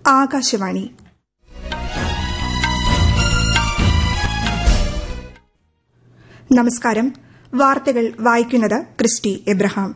ആകാശവാണി നമസ്കാരം വാർത്തകൾ വായിക്കുന്നത് ക്രിസ്റ്റി എബ്രഹാം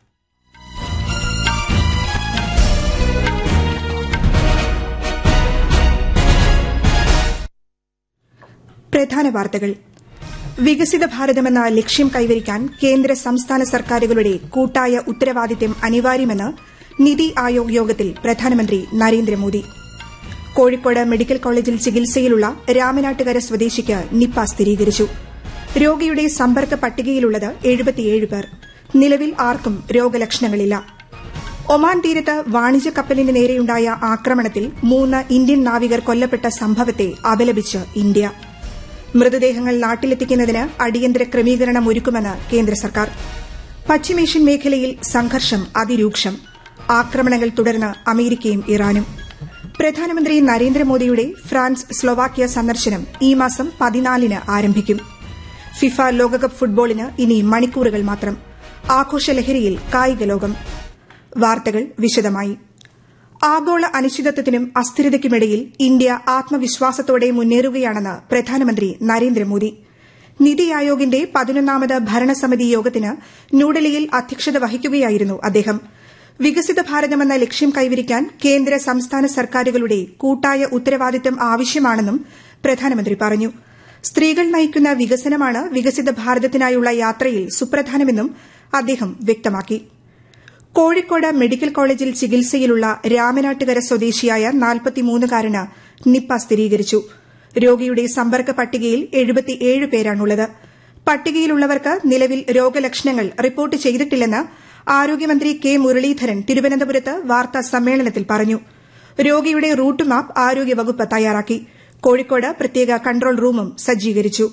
പ്രധാന വാർത്തകൾ വികസിത ഭാരതമെന്ന ലക്ഷ്യം കൈവരിക്കാൻ കേന്ദ്ര സംസ്ഥാന സർക്കാരുകളുടെ കൂട്ടായ ഉത്തരവാദിത്തം അനിവാര്യമെന്ന് നിതി ആയോഗ് യോഗത്തിൽ പ്രധാനമന്ത്രി നരേന്ദ്രമോദി കോഴിക്കോട് മെഡിക്കൽ കോളേജിൽ ചികിത്സയിലുള്ള രാമനാട്ടുകര സ്വദേശിക്ക് നിപ്പ സ്ഥിരീകരിച്ചു രോഗിയുടെ സമ്പർക്ക പട്ടികയിലുള്ളത് എഴുപത്തിയേഴ് പേർ നിലവിൽ ആർക്കും രോഗലക്ഷണങ്ങളില്ല ഒമാൻ തീരത്ത് വാണിജ്യ കപ്പലിന് നേരെയുണ്ടായ ആക്രമണത്തിൽ മൂന്ന് ഇന്ത്യൻ നാവികർ കൊല്ലപ്പെട്ട സംഭവത്തെ അപലപിച്ച് ഇന്ത്യ മൃതദേഹങ്ങൾ നാട്ടിലെത്തിക്കുന്നതിന് അടിയന്തര ക്രമീകരണം ഒരുക്കുമെന്ന് കേന്ദ്ര സർക്കാർ പശ്ചിമേഷ്യൻ മേഖലയിൽ സംഘർഷം അതിരൂക്ഷം ആക്രമണങ്ങൾ തുടർന്ന് അമേരിക്കയും ഇറാനും പ്രധാനമന്ത്രി നരേന്ദ്രമോദിയുടെ ഫ്രാൻസ് സ്ലൊവാക്യ സന്ദർശനം ഈ മാസം പതിനാലിന് ആരംഭിക്കും ഫിഫ ലോകകപ്പ് ഫുട്ബോളിന് ഇനി മണിക്കൂറുകൾ മാത്രം ആഘോഷലഹരിയിൽ കായിക ലോകം വാർത്തകൾ വിശദമായി ആഗോള അനിശ്ചിതത്വത്തിനും അസ്ഥിരതയ്ക്കുമിടയിൽ ഇന്ത്യ ആത്മവിശ്വാസത്തോടെ മുന്നേറുകയാണെന്ന് പ്രധാനമന്ത്രി നരേന്ദ്രമോദി നിതി ആയോഗിന്റെ പതിനൊന്നാമത് ഭരണസമിതി യോഗത്തിന് ന്യൂഡൽഹിയിൽ അധ്യക്ഷത വഹിക്കുകയായിരുന്നു അദ്ദേഹം വികസിത ഭാരതമെന്ന ലക്ഷ്യം കൈവരിക്കാൻ കേന്ദ്ര സംസ്ഥാന സർക്കാരുകളുടെ കൂട്ടായ ഉത്തരവാദിത്തം ആവശ്യമാണെന്നും പ്രധാനമന്ത്രി പറഞ്ഞു സ്ത്രീകൾ നയിക്കുന്ന വികസനമാണ് വികസിത ഭാരതത്തിനായുള്ള യാത്രയിൽ സുപ്രധാനമെന്നും അദ്ദേഹം വ്യക്തമാക്കി കോഴിക്കോട് മെഡിക്കൽ കോളേജിൽ ചികിത്സയിലുള്ള രാമനാട്ടുകര സ്വദേശിയായ നാൽപ്പത്തിമൂന്നുകാരന് നിപ്പ സ്ഥിരീകരിച്ചു രോഗിയുടെ സമ്പർക്ക പട്ടികയിൽ എഴുപത്തിയേഴ് പേരാണുള്ളത് പട്ടികയിലുള്ളവർക്ക് നിലവിൽ രോഗലക്ഷണങ്ങൾ റിപ്പോർട്ട് ചെയ്തിട്ടില്ലെന്ന് ആരോഗ്യമന്ത്രി കെ മുരളീധരൻ തിരുവനന്തപുരത്ത് വാർത്താ സമ്മേളനത്തിൽ പറഞ്ഞു രോഗിയുടെ റൂട്ട് മാപ്പ് ആരോഗ്യവകുപ്പ് തയ്യാറാക്കി കോഴിക്കോട് പ്രത്യേക കൺട്രോൾ റൂമും സജ്ജീകരിച്ചു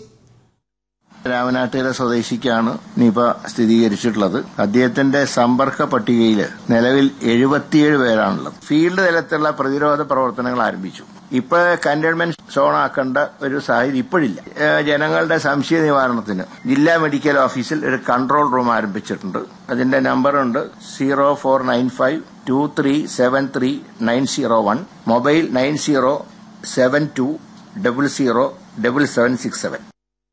രാമനാട്ടുകര സ്വദേശിക്കാണ് നിപ സ്ഥിരീകരിച്ചിട്ടുള്ളത് അദ്ദേഹത്തിന്റെ സമ്പർക്ക പട്ടികയിൽ നിലവിൽ എഴുപത്തിയേഴ് പേരാണുള്ളത് ഫീൽഡ് തലത്തിലുള്ള പ്രതിരോധ പ്രവർത്തനങ്ങൾ ആരംഭിച്ചു ഇപ്പൊ കണ്ടെയ്ൻമെന്റ് സോൺ ആക്കേണ്ട ഒരു സാഹചര്യം ഇപ്പോഴില്ല ജനങ്ങളുടെ സംശയ നിവാരണത്തിന് ജില്ലാ മെഡിക്കൽ ഓഫീസിൽ ഒരു കൺട്രോൾ റൂം ആരംഭിച്ചിട്ടുണ്ട് അതിന്റെ നമ്പറുണ്ട് zero four nine five two three seven three nine zero one mobile nine zero seven two double zero double seven six seven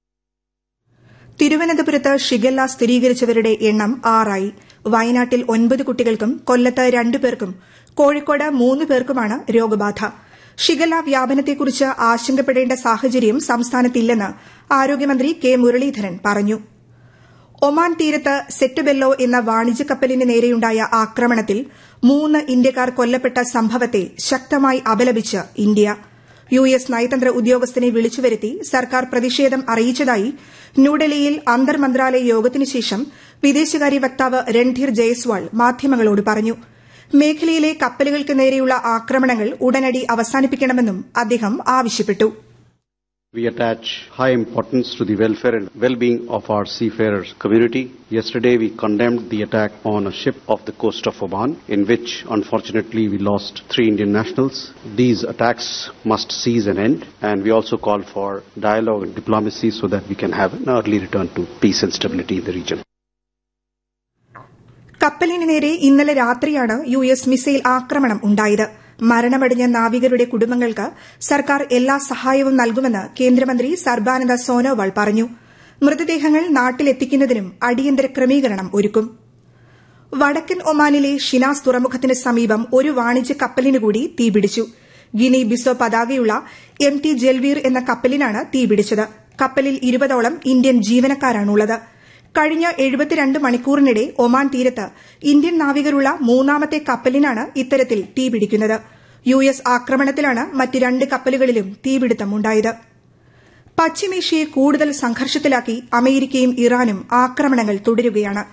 തിരുവനന്തപുരത്ത് ഷിഗല്ല സ്ഥിരീകരിച്ചവരുടെ എണ്ണം ആറായി വയനാട്ടിൽ ഒൻപത് കുട്ടികൾക്കും കൊല്ലത്ത് രണ്ടു പേർക്കും കോഴിക്കോട് മൂന്ന് പേർക്കുമാണ് രോഗബാധ ഷിഗല്ല വ്യാപനത്തെക്കുറിച്ച് ആശങ്കപ്പെടേണ്ട സാഹചര്യം സംസ്ഥാനത്തില്ലെന്ന് ആരോഗ്യമന്ത്രി കെ മുരളീധരൻ പറഞ്ഞു ഒമാൻ തീരത്ത് സെറ്റുബെല്ലോ എന്ന വാണിജ്യ കപ്പലിന് നേരെയുണ്ടായ ആക്രമണത്തിൽ മൂന്ന് ഇന്ത്യക്കാർ കൊല്ലപ്പെട്ട സംഭവത്തെ ശക്തമായി അപലപിച്ച് ഇന്ത്യ യു എസ് നയതന്ത്ര ഉദ്യോഗസ്ഥനെ വിളിച്ചുവരുത്തി സർക്കാർ പ്രതിഷേധം അറിയിച്ചതായി ന്യൂഡൽഹിയിൽ അന്തർ മന്ത്രാലയ യോഗത്തിനുശേഷം വിദേശകാര്യ വക്താവ് രൺധീർ ജയ്സ്വാൾ മാധ്യമങ്ങളോട് പറഞ്ഞു മേഖലയിലെ കപ്പലുകൾക്ക് നേരെയുള്ള ആക്രമണങ്ങൾ ഉടനടി അവസാനിപ്പിക്കണമെന്നും അദ്ദേഹം ആവശ്യപ്പെട്ടു We attach high importance to the welfare and well-being of our seafarers community. Yesterday we condemned the attack on a ship off the coast of Oman in which unfortunately we lost three Indian nationals. These attacks must cease and end and we also call for dialogue and diplomacy so that we can have an early return to peace and stability in the region. കപ്പലിന് നേരെ ഇന്നലെ രാത്രിയാണ് U S missile ആക്രമണം ഉണ്ടായത് മരണമടഞ്ഞ നാവികരുടെ കുടുംബങ്ങൾക്ക് സർക്കാർ എല്ലാ സഹായവും നൽകുമെന്ന് കേന്ദ്രമന്ത്രി സർബാനന്ദ സോനോവാൾ പറഞ്ഞു മൃതദേഹങ്ങൾ നാട്ടിലെത്തിക്കുന്നതിനും അടിയന്തര ക്രമീകരണം ഒരുക്കും വടക്കൻ ഒമാനിലെ ഷിനാസ് തുറമുഖത്തിന് സമീപം ഒരു വാണിജ്യ കപ്പലിനുകൂടി തീപിടിച്ചു ഗിനി ബിസോ പതാകയുള്ള എം ടി ജൽവീർ എന്ന കപ്പലിനാണ് തീപിടിച്ചത് കപ്പലിൽ ഇരുപതോളം ഇന്ത്യൻ ജീവനക്കാരാണുള്ളത് കഴിഞ്ഞ എഴുപത്തിരണ്ട് മണിക്കൂറിനിടെ ഒമാൻ തീരത്ത് ഇന്ത്യൻ നാവികരുള്ള മൂന്നാമത്തെ കപ്പലിനാണ് ഇത്തരത്തിൽ തീപിടിക്കുന്നത് യു എസ് ആക്രമണത്തിലാണ് മറ്റ് രണ്ട് കപ്പലുകളിലും തീപിടുത്തമുണ്ടായത് പശ്ചിമേഷ്യയെ കൂടുതൽ സംഘർഷത്തിലാക്കി അമേരിക്കയും ഇറാനും ആക്രമണങ്ങൾ തുടരുകയാണ്